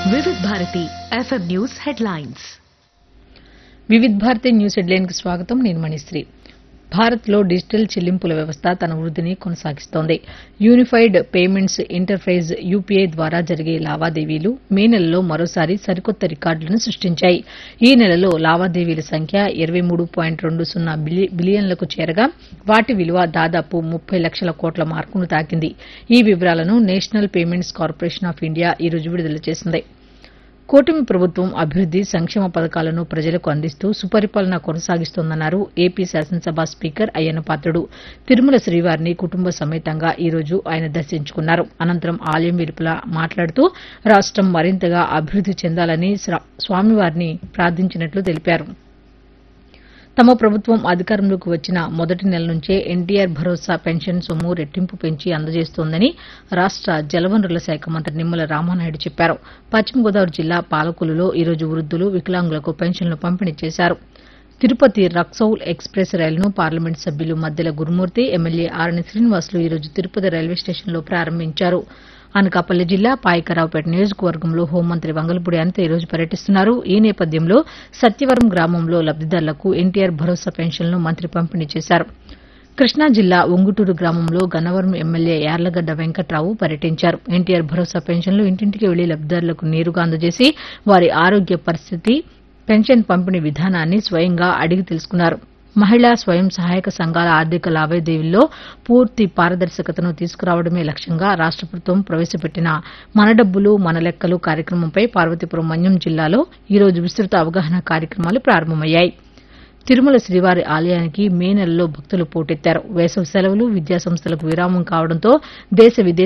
Vividh Bharati FM news headlines Vividh Bharati news headline కి స్వాగతం నేను మణిశ్రీ భారత్లో డిజిటల్ చెల్లింపుల వ్యవస్థ తన వృద్ధిని కొనసాగిస్తోంది యూనిఫైడ్ పేమెంట్స్ ఇంటర్ఫేస్ యూపీఐ ద్వారా జరిగే లావాదేవీలు మే నెలలో మరోసారి సరికొత్త రికార్డులను సృష్టించాయి ఈ నెలలో లావాదేవీల సంఖ్య ఇరవై మూడు పాయింట్ రెండు సున్నా బిలియన్లకు చేరగా వాటి విలువ దాదాపు ముప్పై లక్షల కోట్ల మార్కును తాకింది ఈ వివరాలను National Payments Corporation of India ఈ రోజు విడుదల చేసింది కూటమి ప్రభుత్వం అభివృద్ది సంక్షేమ పథకాలను ప్రజలకు అందిస్తూ సుపరిపాలన కొనసాగిస్తోందన్నారు ఏపీ శాసనసభ స్పీకర్ అయ్యన్న పాత్రుడు తిరుమల శ్రీవారిని కుటుంబ సమేతంగా ఈ రోజు ఆయన దర్శించుకున్నారు అనంతరం ఆలయం వెలుపల మాట్లాడుతూ రాష్టం మరింతగా అభివృద్ది చెందాలని స్రా- స్వామివారిని ప్రార్థించినట్లు తెలిపారు తమ ప్రభుత్వం అధికారంలోకి వచ్చిన మొదటి నెల నుంచే ఎన్టీఆర్ భరోసా పెన్షన్ సొమ్ము రెట్టింపు పెంచి అందజేస్తోందని రాష్ట జలవనరుల శాఖ మంత్రి నిమ్మల రామానాయుడు చెప్పారు పశ్చిమ గోదావరి జిల్లా పాలకులలో ఈరోజు వృద్ధులు వికలాంగులకు పెన్షన్లు పంపిణీ చేశారు తిరుపతి రక్సౌల్ ఎక్స్ప్రెస్ రైలును పార్లమెంట్ సభ్యులు మద్దెల గురుమూర్తి ఎమ్మెల్యే ఆరణి శ్రీనివాసులు ఈరోజు తిరుపతి రైల్వే స్టేషన్లో ప్రారంభించారు అనకాపల్లి జిల్లా పాయకరావుపేట నియోజకవర్గంలో హోంమంత్రి వంగలపూడి అనిత ఈరోజు పర్యటిస్తున్నారు ఈ నేపథ్యంలో సత్యవరం గ్రామంలో లబ్దిదారులకు ఎన్టీఆర్ భరోసా పెన్షన్లను మంత్రి పంపిణీ చేశారు కృష్ణా జిల్లా ఒంగుటూరు గ్రామంలో గన్నవరం ఎమ్మెల్యే యార్లగడ్డ వెంకట్రావు పర్యటించారు ఎన్టీఆర్ భరోసా పెన్షన్లు ఇంటింటికి వెళ్లి లబ్దిదారులకు నేరుగా అందజేసి వారి ఆరోగ్య పరిస్థితి పెన్షన్ పంపిణీ విధానాన్ని స్వయంగా అడిగి తెలుసుకున్నారు మహిళా స్వయం సహాయక సంఘాల ఆర్థిక లావాదేవీల్లో పూర్తి పారదర్శకతను తీసుకురావడమే లక్ష్యంగా రాష్ట ప్రభుత్వం ప్రవేశపెట్టిన మన డబ్బులు మన లెక్కలు కార్యక్రమంపై పార్వతీపురం మన్యం జిల్లాలో ఈరోజు విస్తృత అవగాహన కార్యక్రమాలు ప్రారంభమయ్యాయి తిరుమల శ్రీవారి ఆలయానికి మే నెలలో భక్తులు పోటెత్తారు వేసవి సెలవులు విద్యాసంస్థలకు విరామం కావడంతో దేశ విదేశాల